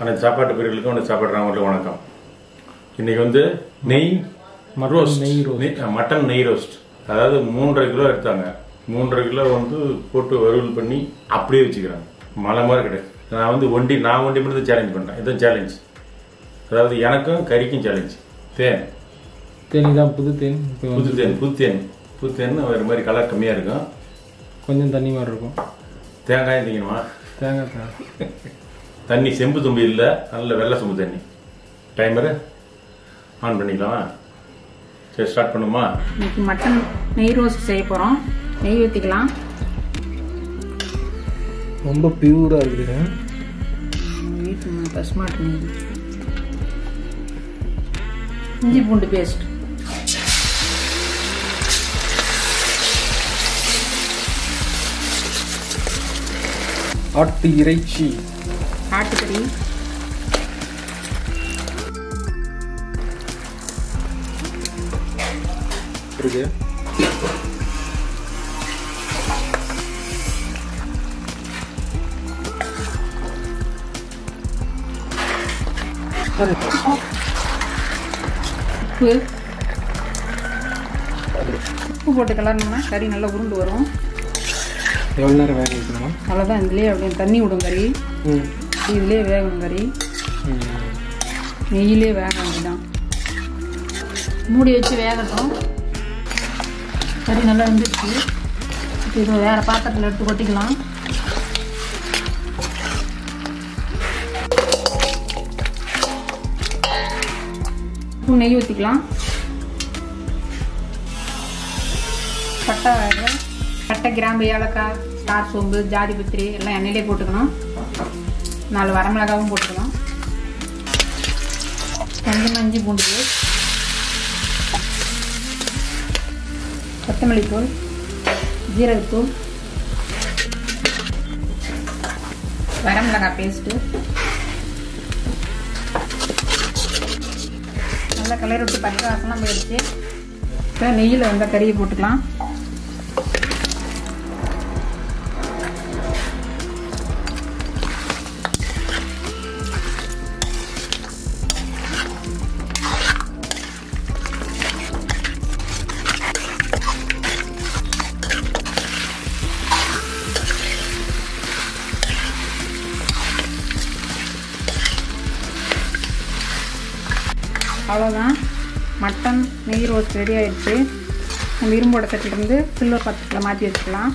அனைத்து சாப்பாட்டு பிரிவுகளுக்கும் அனைத்து சாப்பாடுறவங்களுக்கு வணக்கம் இன்னைக்கு வந்து நெய் மட்டன் ரோஸ்ட் நெய் roast. நெய் அஹ், மட்டன் நெய் ரோஸ்ட் அதாவது மூன்றரை கிலோ எடுத்தாங்க மூன்றரை கிலோ வந்து போட்டு வறுவல் பண்ணி அப்படியே வச்சுக்கிறாங்க மலை மாதிரி கிடையாது நான் வந்து ஒண்டி நான் ஒண்டி மட்டும் சேலஞ்ச் பண்ணுறேன் இதுதான் சேலஞ்ச் அதாவது எனக்கும் கறிக்கும் சேலஞ்ச் தேன் தேனி தான் புது தேன் இப்போ புது வந்து தேன் புது தேன் புது தேன் வேறு மாதிரி கலர் கம்மியாக இருக்கும் கொஞ்சம் தண்ணி மாதிரி இருக்கும் தேங்காய் திங்கணுமா தேங்காய் தேங்காய் தண்ணி செம்பு தும்பி இல்லை நல்ல வெள்ளை செம்பு தண்ணி டைமரு ஆன் பண்ணிக்கலாமா சரி ஸ்டார்ட் பண்ணுமா இன்னைக்கு மட்டன் நெய் ரோஸ்ட் செய்ய போகிறோம் நெய் ஊற்றிக்கலாம் ரொம்ப பியூராக இருக்குது வீட்டு பசுமாட்டு நெய் இஞ்சி பூண்டு பேஸ்ட் ஆட்டு இறைச்சி ஆட்டுக்கறி இருக்கு உப்பு உப்பு போட்டு கலரணும்னா கறி நல்லா உருண்டு வரும் எவ்வளோ நேரம் வேக வைக்கணுமா அவ்வளோதான் இதுலேயே அப்படியே தண்ணி விடும் கறி ம் இதுலேயே வேகணும் கறி ம். நெய்யிலே வேக வேண்டியதான் மூடி வச்சு வேகட்டும் கறி நல்லா வெந்துருச்சு இப்போ இது வேறு பாத்திரத்தில் எடுத்து கொட்டிக்கலாம் இப்போ நெய் ஊற்றிக்கலாம் பட்டை வகை, பட்டை கிராம்பு ஏலக்காய் ஸ்டார் சோம்பு ஜாதி பத்திரி எல்லாம் எண்ணெயிலே போட்டுக்கணும் நாலு வரமிளகாவும் போட்டுக்கலாம் கொஞ்சமாக இஞ்சி பூண்டு paste. கொத்தமல்லி தூள் ஜீரகத்தூள் வரமிளகாய் பேஸ்ட்டு நல்லா கலர் விட்டு பச்சை வாசனம் போயிடுச்சு இப்போ நெய்யில் வந்த கறியை போட்டுக்கலாம் அவ்வளோதான் மட்டன் நெய் ரோஸ்ட் ரெடி ஆயிடுச்சு நம்ம இரும்போட தட்டிலிருந்து சில்வர் பாத்திரத்தில் மாற்றி வச்சுக்கலாம்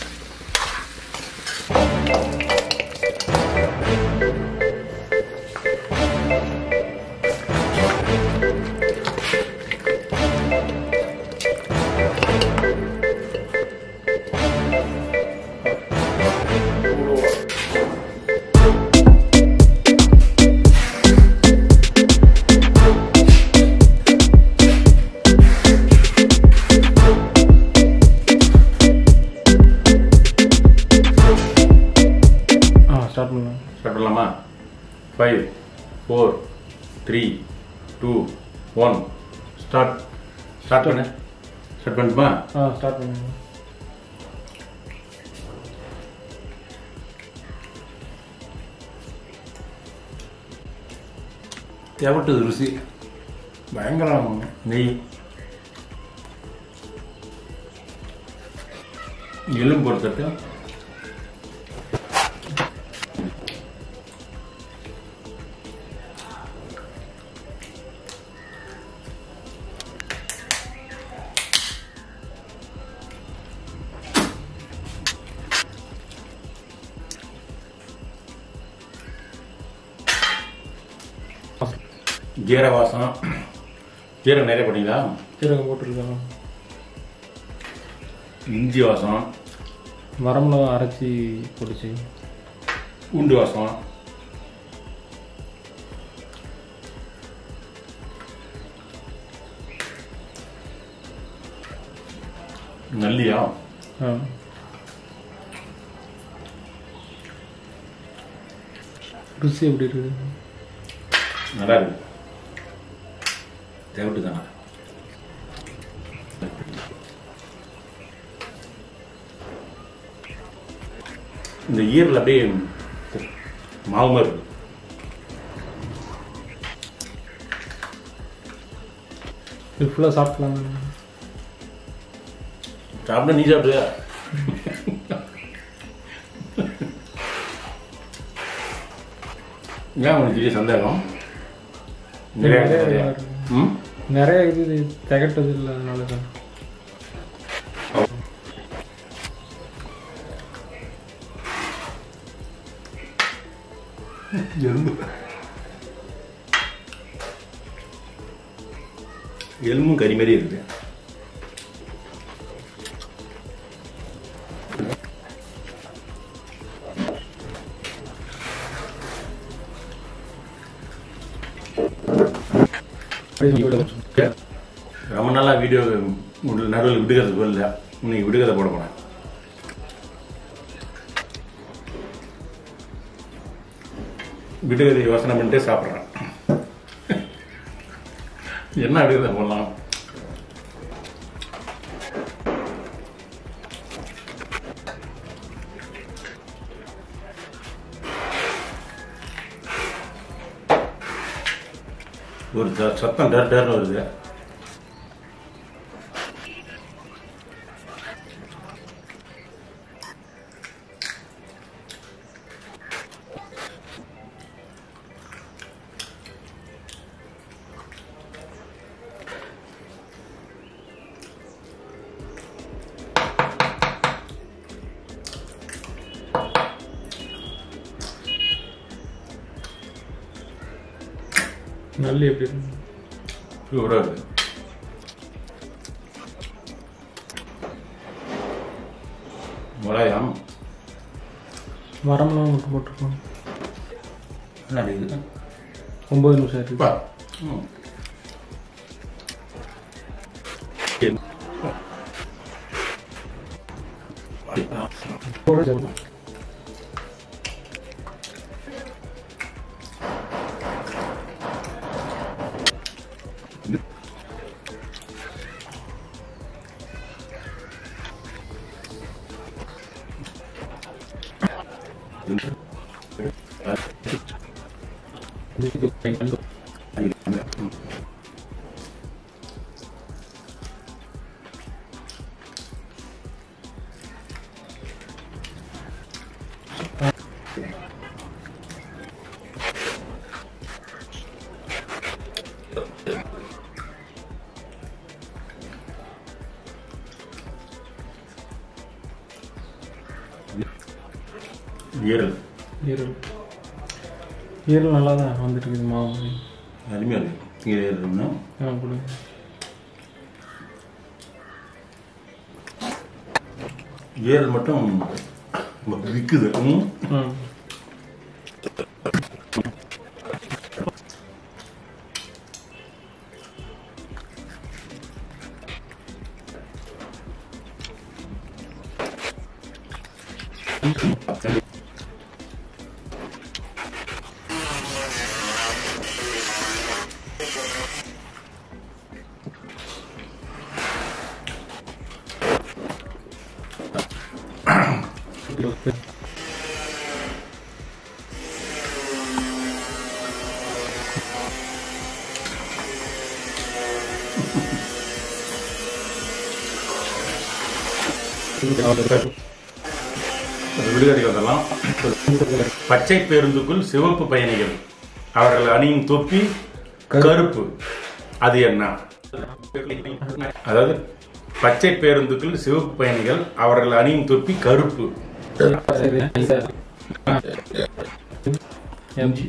ஆ ஸ்டார்ட் பண்ணலாம் ஸ்டார்ட் பண்ணலாமா five four three two one start start பண்ணு ஸ்டார்ட் பண்ணட்டுமா ஆ ஸ்டார்ட் பண்ணுங்க தேவட்டது ருசி பயங்கரம் நெய் எலும்பு பொறுத்தட்டு ஜீர வாசம் ஜீரகம் நிறைய போட்டீங்களா சீரகம் போட்டிருக்கோம் இஞ்சி வாசம் வரமிளகா அரைச்சி போட்டுச்சு பூண்டு வாசம் நல்லியா ஆ ருசி எப்படி இருக்குது நல்லா இருக்கு தேவட்டு தானே இந்த ஈரல் அப்படியே மாவு மாதிரி இருக்கு இது ஃபுல்லாக சாப்பிட்லாம் சாப்பிட நீ சாப்பிடுயா ஏன் உனக்கு பெரிய சந்தேகம் நிறைய நிறைய நிறைய. இருக்கு. ம் நிறைய இது திகட்டது இல்லை அதனால தான் எறும்பு எலும்பும் கறி மாதிரி இருக்கு ரொம்ப நாளா வீடியோ நடுவில் விடுகிறது போடல இன்னைக்கு விடுகதை போட போனேன் விடுகதை யோசனை பண்ணிட்டே சாப்பிட்றேன் என்ன விடுகதை போடலாம் ஒரு ச- சத்தம் டர் டர்னு வருது நல்லி எப்படி இருக்கு சூப்பராக இருக்கு மிளகாயம் மரம்லாம் மட்டும் போட்டிருக்கோம் என்ன இது ஒம்பது நிமிஷம் இருக்கு பா. ம். ஈரல் ஈரல் ஈரல் நல்லா தான் வந்துட்டு இருக்குது மாவு மாதிரி. அருமையாக இருக்கு ஈரல் ஒன்று ஆ கொடுங்க ஈரல் மட்டும் விற்குது ம் ஆ விடுகதை வந்தெல்லாம் பச்சை பேருந்துக்குள் சிவப்பு பயணிகள் அவர்கள் அணியும் தொப்பி கருப்பு அது என்ன அதாவது பச்சை பேருந்துக்குள் சிவப்பு பயணிகள் அவர்கள் அணியும் தொப்பி கருப்பு எம்ஜி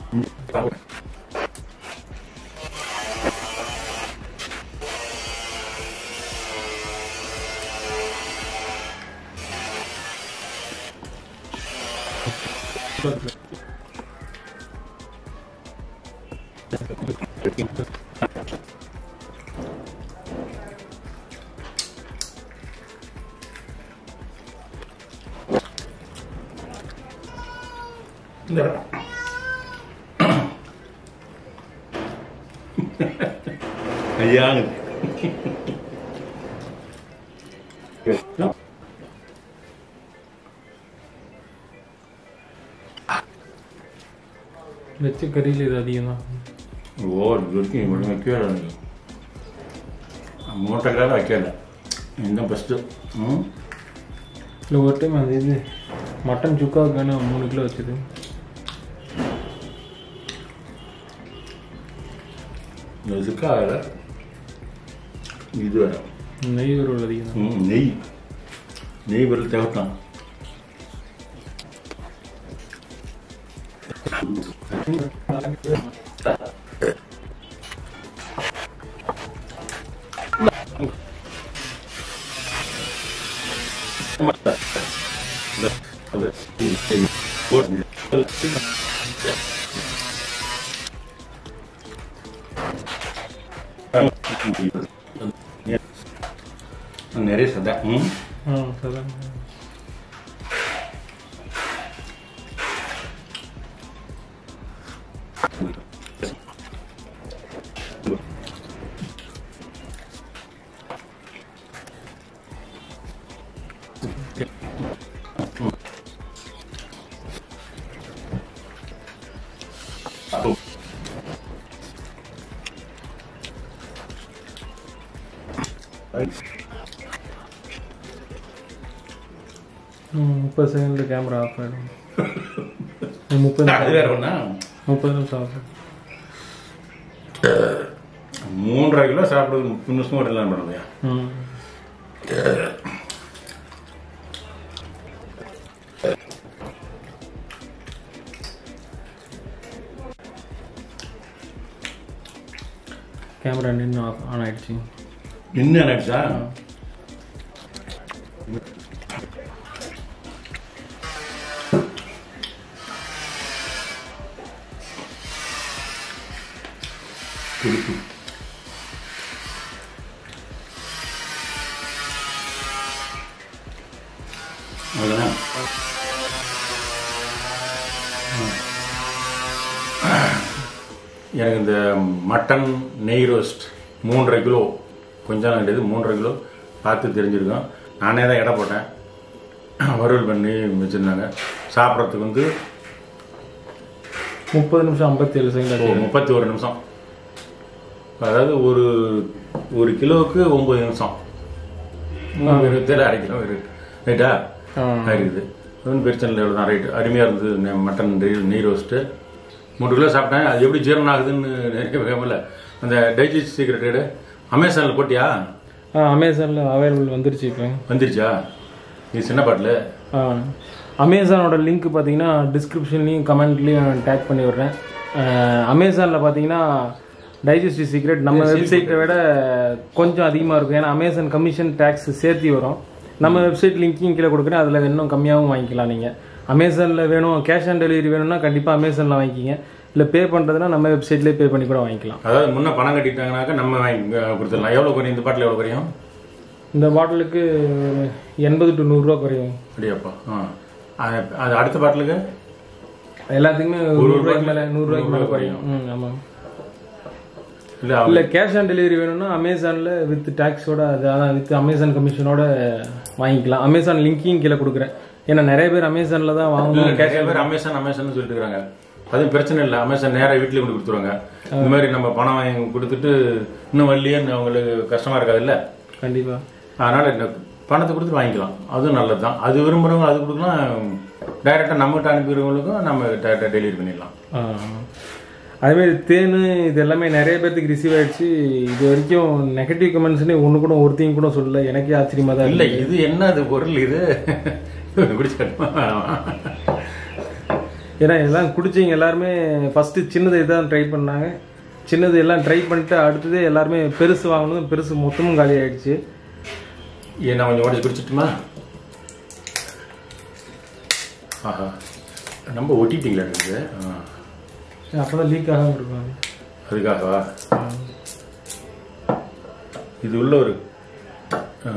ஐயா வச்ச கறியில் இது அதிகம் தான் ஓ இது வரைக்கும் இவ்வளவு வைக்கவே இல்லை நீ. மூன்றரை கிலோ வைக்கல இன்னும் ஃபஸ்ட்டு ம் இல்லை ஒரு டைம் அந்த இது மட்டன் சுக்காவுக்கான மூணு கிலோ வச்சது இதுக்காக இது வேற நெய் ஒரு அதிகம் தான் ம், நெய் நெய் விரல் தேவைத்தான் நிறைய சதை ம் ஆ சரி ம், முப்பது செகண்டில் கேமரா ஆஃப் ஆகிடும் முப்பது அது வேற ஒண்ணா முப்பது நிமிஷம் ஆகும் மூன்றரை கிலோ சாப்பிடுறது முப்பது நிமிஷம் ஒரு எல்லாம் பண்ணுவையா ம் கேமரா நின்று ஆஃப் ஆன் ஆயிடுச்சு என்ன நினைச்சா துடுப்பு அவ்வளோதான் எனக்கு இந்த மட்டன் நெய் ரோஸ்ட் மூன்றரை கிலோ கொஞ்சம் கிடையாது மூன்றரை கிலோ பார்த்து தெரிஞ்சிருக்கோம் நானே தான் எடை போட்டேன் வறுவல் பண்ணி வச்சுருந்தாங்க சாப்பிட்றதுக்கு வந்து முப்பது நிமிஷம் ஐம்பத்தேழு செகண்ட் ஒரு ஆச்சு முப்பத்தி ஒரு நிமிஷம் அதாவது ஒரு ஒரு கிலோவுக்கு ஒம்பது நிமிஷம் இருபத்தேழு அரை கிலோ இருக்கு ரைட்டா ஆ. இருக்குது ஒன்றும் பிரச்சனை இல்லை தான் ரைட்டு அருமையாக இருந்தது நெ- மட்டன் நெய் நெய் ரோஸ்ட்டு மூணு கிலோ சாப்பிட்டேன் அது எப்படி ஜீரணம் ஆகுதுன்னு நிறைய வேகமில்ல அந்த டைஜஸ்ட் சீக்ரெட் அமேசானில் போட்டியா ஆ அமேசானில் அவைலபிள் வந்துருச்சு இப்போ வந்துருச்சா இது சின்ன பாட்டில் ஆ அமேசானோட லிங்க் பார்த்தீங்கன்னா டிஸ்கிரிப்ஷன்லையும் கமெண்ட்லேயும் டேக் பண்ணி விடுறேன் அமேசானில் பார்த்தீங்கன்னா டைஜஸ்டிவ் சீக்ரெட் நம்ம வெப்சைட்டை விட கொஞ்சம் அதிகமாக இருக்கும் ஏன்னா அமேசான் கமிஷன் டேக்ஸ் சேர்த்தி வரும் நம்ம வெப்சைட் லிங்க்கையும் கீழே கொடுக்குறேன் அதில் இன்னும் கம்மியாகவும் வாங்கிக்கலாம் நீங்கள் அமேசானில் வேணும் கேஷ் ஆன் டெலிவரி வேணும்னா கண்டிப்பாக அமேசானில் வாங்கிக்கிங்க இல்லை பே பண்ணுறதுனா நம்ம வெப்சைட்லேயே பே பண்ணி கூட வாங்கிக்கலாம் அதாவது முன்ன பணம் கட்டிட்டாங்கனாக்கா நம்ம வாங்கி அஹ், கொடுத்துடலாம் எவ்வளோ குறையும் இந்த பாட்டில் எவ்வளோ குறையும் இந்த பாட்டிலுக்கு எண்பது டு நூறுரூவா குறையும் அப்படியாப்பா ஆ அது- அது அடுத்த பாட்டிலுக்கு எல்லாத்துக்குமே நூறுரூவாய்க்கு மேலே நூறுரூவாய்க்கு மேலே குறையும் ம் ஆமாம் இல்லை இல்ல கேஷ் ஆன் டெலிவரி வேணும்னா அமேசான்ல வித் டாக்ஸோட அதான் வித் அமேசான் கமிஷனோட வாங்கிக்கலாம் அமேசான் லிங்கையும் கீழே கொடுக்குறேன் ஏன்னா நிறைய பேர் அமேசான்ல தான் வாங்கணும் நிறைய பேர் அமேசான் அமேசான் சொல்லிட்டு இருக்காங்க அதுவும் பிரச்சனை இல்லை அமேசான் நேரா வீட்லயே கொண்டு கொடுத்துருவாங்க இந்த மாதிரி நம்ம பணம் வாங்கி கொடுத்துட்டு இன்னும் வரலையேன்னு அவங்களுக்கு கஷ்டமா இருக்காது இல்ல கண்டிப்பா அதனால இந்த பணத்தை கொடுத்து வாங்கிக்கலாம் அதுவும் நல்லது தான் அது விரும்புறவங்க அது கொடுக்கலாம் டைரக்டா நம்மகிட்ட அனுப்பிடுறவங்களுக்கும் நம்ம டைரக்டா டெலிவரி பண்ணிடலாம் ஆ. அதே மாதிரி தேன் இது எல்லாமே நிறைய பேர்த்துக்கு ரிசீவ் ஆயிடுச்சு இது வரைக்கும் நெகட்டிவ் கமெண்ட்ஸ்னு ஒன்று கூட ஒருத்தையும் கூட சொல்லல எனக்கே ஆச்சரியமா தான் இல்ல இது என்ன அது பொருள் இது குடிச்சுக்கட்டுமா ஏன்னா எல்லாம் குடிச்சவங்க எல்லாருமே ஃபர்ஸ்ட் சின்னது இதான் ட்ரை பண்ணாங்க சின்னது எல்லாம் ட்ரை பண்ணிட்டு அடுத்ததே எல்லாருமே பெருசு வாங்கினதும் பெருசு மொத்தமும் காலி ஆயிடுச்சு ஏன் நான் கொஞ்சம் உடச்சு குடிச்சிட்டுமா ஆஹா நம்ம ஒட்டிட்டீங்களா இருக்குது ஆ. அப்பதான் லீக் ஆகாம இருக்கும் அதுக்காகவா இது உள்ள ஒரு ஆ.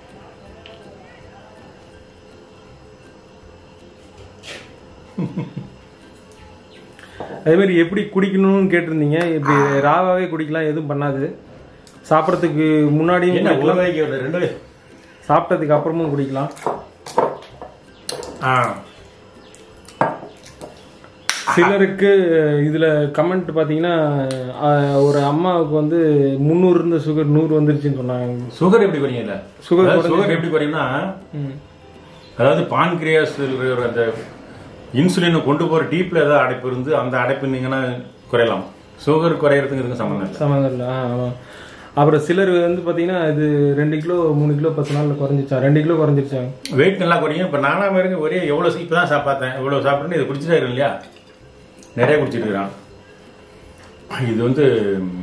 அதே மாதிரி எப்படி குடிக்கணும்னு கேட்டிருந்தீங்க இப்படி ராவாவே குடிக்கலாம் எதுவும் பண்ணாது சாப்பிட்றதுக்கு முன்னாடியும் என்ன ஒரு குடிக்கலாம் வாய்க்கு ஒரு ரெண்டு வாய் சாப்பிட்டதுக்கு அப்புறமும் குடிக்கலாம் ஆ சிலருக்கு இதுல கமெண்ட் பாத்தீங்கன்னா அஹ், ஒரு அம்மாவுக்கு வந்து முந்நூறு இருந்த சுகர் நூறு வந்துருச்சுன்னு சொன்னாங்க சுகர் எப்படி குறையும்ல சுகர் அதாவது சுகர் எப்படி குறையும்னா ம். அதாவது பான்கிரியாஸ் அந்த இன்சுலினை கொண்டு போற டீப்ல ஏதாவது அடைப்பு இருந்து அந்த அடைப்பு நீங்கன்னா குறையலாம் சுகர் குறையறதுக்கு இதுக்கு சம்மந்தம் இல்லை சம்மந்தம் இல்லை ஆ ஆமாம் அப்புறம் சிலர் வந்து பாத்தீங்கன்னா இது ரெண்டு கிலோ மூணு கிலோ பத்து நாள்ல குறைஞ்சிச்சா ரெண்டு கிலோ குறைஞ்சிருச்சாங்க வெயிட் நல்லா குறையும் இப்போ நானா பாருங்க ஒரே எவ்வளோ இப்போ தான் சாப்பாத்தேன் இவ்வளோ சாப்பிட்றேன்னு இதை குடிச்சிட்டே இருக்கேன் இல்லையா நிறைய குடிச்சிட்டு இருக்கிறான் இது வந்து ம்,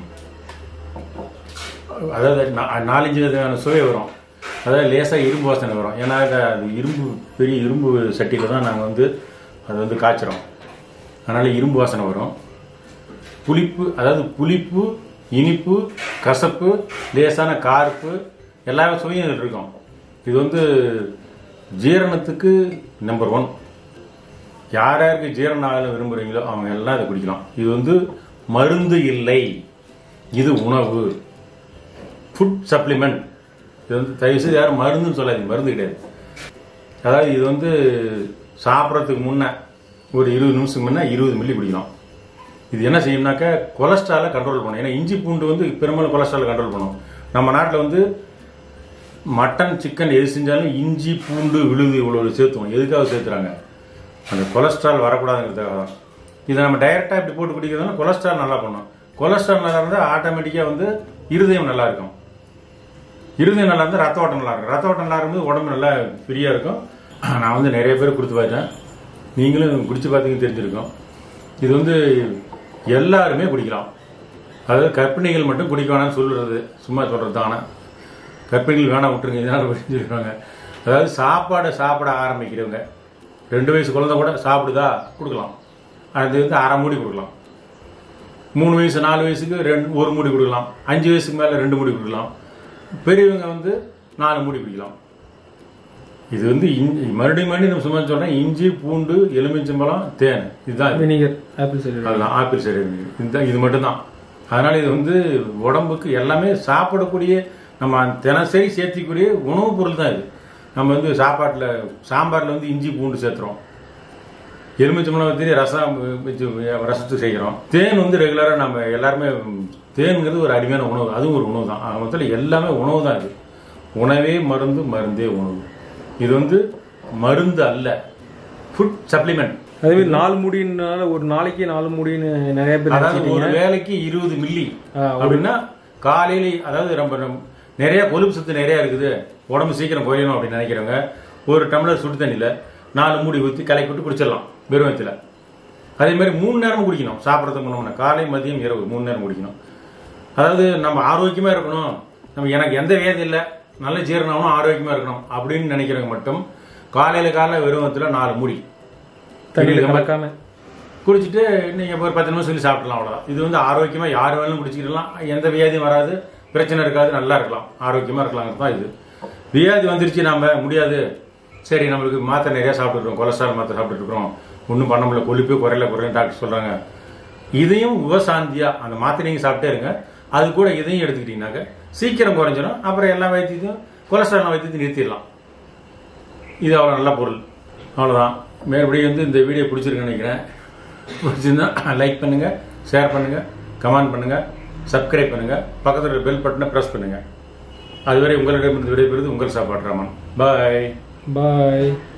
அதாவது நா- நாலஞ்சு விதமான சுவை வரும் அதாவது லேசாக இரும்பு வாசனை வரும் ஏன்னா அது அது இரும்பு பெரிய இரும்பு சட்டியில் தான் நாங்கள் வந்து அது வந்து காய்ச்சுறோம் அதனால் இரும்பு வாசனை வரும் புளிப்பு அதாவது புளிப்பு இனிப்பு கசப்பு லேசான கார்ப்பு எல்லா சுவையும் இதில் இருக்கும் இது வந்து ஜீரணத்துக்கு நம்பர் ஒன் யார் யாருக்கு ஜீரண ஆகல விரும்புகிறீங்களோ அவங்க எல்லாம் இதை குடிக்கலாம் இது வந்து மருந்து இல்லை இது உணவு ஃபுட் சப்ளிமெண்ட் இது வந்து தயவுசெய்து யாரும் மருந்துன்னு சொல்லாதீங்க மருந்து கிடையாது அதாவது இது வந்து சாப்பிட்றதுக்கு முன்ன ஒரு இருபது நிமிஷத்துக்கு முன்ன இருபது மில்லி குடிக்கலாம் இது என்ன செய்யும்னாக்க கொலஸ்ட்ராலை கண்ட்ரோல் பண்ணும் ஏன்னா இஞ்சி பூண்டு வந்து பெரும்பாலும் கொலஸ்ட்ராலை கண்ட்ரோல் பண்ணும் நம்ம நாட்டில் வந்து மட்டன் சிக்கன் எது செஞ்சாலும் இஞ்சி பூண்டு விழுது இவ்வளோ சேர்த்துவோம் எதுக்காக சேர்த்துறாங்க அந்த கொலஸ்ட்ரால் வரக்கூடாதுங்கிறதுக்காக தான் இதை நம்ம டைரெக்டாக இப்படி போட்டு குடிக்கிறதுனால கொலஸ்ட்ரால் நல்லா பண்ணும் கொலஸ்ட்ரால் நல்லா இருந்தால் ஆட்டோமேட்டிக்காக வந்து இருதயம் நல்லா இருக்கும் இருதயம் நல்லா இருந்தால் ரத்த ஓட்டம் நல்லா இருக்கும் ரத்த ஓட்டம் நல்லா இருக்கும்போது உடம்பு நல்லா ஃப்ரீயாக இருக்கும் நான் வந்து நிறைய பேர் கொடுத்து பார்த்தேன் நீங்களும் குடிச்சு பார்த்தீங்க தெரிஞ்சிருக்கும் இது வந்து எல்லாருமே குடிக்கலாம் அதாவது கர்ப்பிணிகள் மட்டும் குடிக்க வேணாம்னு சொல்லுறது சும்மா சொல்கிறது தான் ஆனால் கர்ப்பிணிகள் வேணாம் விட்டுருங்க இதனால் புரிஞ்சிருக்காங்க அதாவது சாப்பாடை சாப்பிட ஆரம்பிக்கிறவங்க ரெண்டு வயசு குழந்தை கூட சாப்பிடுதா கொடுக்கலாம் அது வந்து அரை மூடி கொடுக்கலாம் மூணு வயசு நாலு வயசுக்கு ரெண்டு ஒரு மூடி கொடுக்கலாம் அஞ்சு வயசுக்கு மேலே ரெண்டு மூடி கொடுக்கலாம் பெரியவங்க வந்து நாலு மூடி குடிக்கலாம் இது வந்து இஞ்சி மறுபடியும் மறுபடியும் நம்ம சும்மா சொல்றேன் இஞ்சி பூண்டு எலுமிச்சம்பழம் தேன் இதுதான் இது. வினிகர் ஆப்பிள் சைடு அதுதான் ஆப்பிள் சைடு இந்த இது மட்டும்தான் அதனால இது வந்து உடம்புக்கு எல்லாமே சாப்பிடக்கூடிய நம்ம தினசரி சேர்த்திக்கூடிய உணவுப் பொருள் தான் இது நம்ம வந்து சாப்பாட்டில் சாம்பாரில் வந்து இஞ்சி பூண்டு சேர்த்துறோம் எலுமிச்சம்பழம் வச்சு ரசம் வச்சு ரசத்துக்கு செய்கிறோம் தேன் வந்து ரெகுலராக நம்ம எல்லாருமே தேனுங்கிறது ஒரு அருமையான உணவு அதுவும் ஒரு உணவு தான் ஆக மொத்தத்தில் எல்லாமே உணவு தான் இது உணவே மருந்து மருந்தே உணவு இது வந்து மருந்து அல்ல ஃபுட் சப்ளிமெண்ட் அதே மாதிரி நாலு முடினால ஒரு நாளைக்கு நாலு முடின்னு நிறைய பேர் அதாவது நினைச்சிட்டீங்க. ஒரு வேலைக்கு இருபது மில்லி ஆ, ஒரு- அப்படின்னா காலையில அதாவது நம்ம நம்ம நிறைய கொழுப்பு சத்து நிறைய இருக்குது உடம்பு சீக்கிரம் குறையணும் அப்படின்னு நினைக்கிறவங்க ஒரு டம்ளர் சுடு தண்ணியில நாலு மூடி ஊற்றி கலக்கி விட்டு குடிச்சிடலாம் வெறும் வயிற்றுல அதே மாதிரி மூணு நேரம் குடிக்கணும் சாப்பிட்றதுக்கு முன்னே காலை மதியம் இரவு மூணு நேரம் குடிக்கணும் அதாவது நம்ம ஆரோக்கியமா இருக்கணும் நம்ம எனக்கு எந்த வியாதி இல்லை நல்ல ஜீரணம் ஆரோக்கியமா இருக்கணும் அப்படின்னு நினைக்கிறவங்க மட்டும் காலையில காலைல வெறும் வயிற்றுல நாலு மூடி தண்ணியில பெரிய கலக்காம குடிச்சிட்டு நீங்க ஒரு பத்து நிமிஷம் சொல்லி சாப்பிடலாம் அவ்வளவுதான் இது வந்து ஆரோக்கியமா யார் வேணாலும் குடிச்சிக்கலாம் எந்த வியாதியும் வராது பிரச்சனை இருக்காது நல்லா இருக்கலாம் ஆரோக்கியமா இருக்கலாங்கிறது தான் இது வியாதி வந்துருச்சு நாம முடியாது சரி நம்மளுக்கு மாத்திரை நிறைய சாப்பிட்டுருக்கோம் கொலஸ்ட்ரால் மாத்திரை சாப்பிட்டு இருக்கிறோம் ஒன்றும் பண்ண முடியல கொழுப்பே குறையல குறையல டாக்டர் சொல்றாங்க இதையும் விவசாந்தியா அந்த மாத்திரை நீங்க சாப்பிட்டே இருங்க அது கூட இதையும் எடுத்துக்கிட்டீங்கன்னாக்க சீக்கிரம் குறைஞ்சிடும் அப்புறம் எல்லா வைத்தியத்தையும் கொலஸ்ட்ரால் வைத்தியத்தையும் நிறுத்திடலாம் இது அவ்வளோ நல்ல பொருள் அவ்வளோதான் மேற்படி வந்து இந்த வீடியோ பிடிச்சிருக்குன்னு நினைக்கிறேன் பிடிச்சிருந்தா லைக் பண்ணுங்க ஷேர் பண்ணுங்க கமெண்ட் பண்ணுங்க சப்ஸ்கிரைப் பண்ணுங்க பக்கத்தில் பெல் பட்டனை ப்ரெஸ் பண்ணுங்க அதுவரை உங்களிடமிருந்து விடைபெறுவது உங்கள் சாப்பாடு ராமன் பாய் பாய்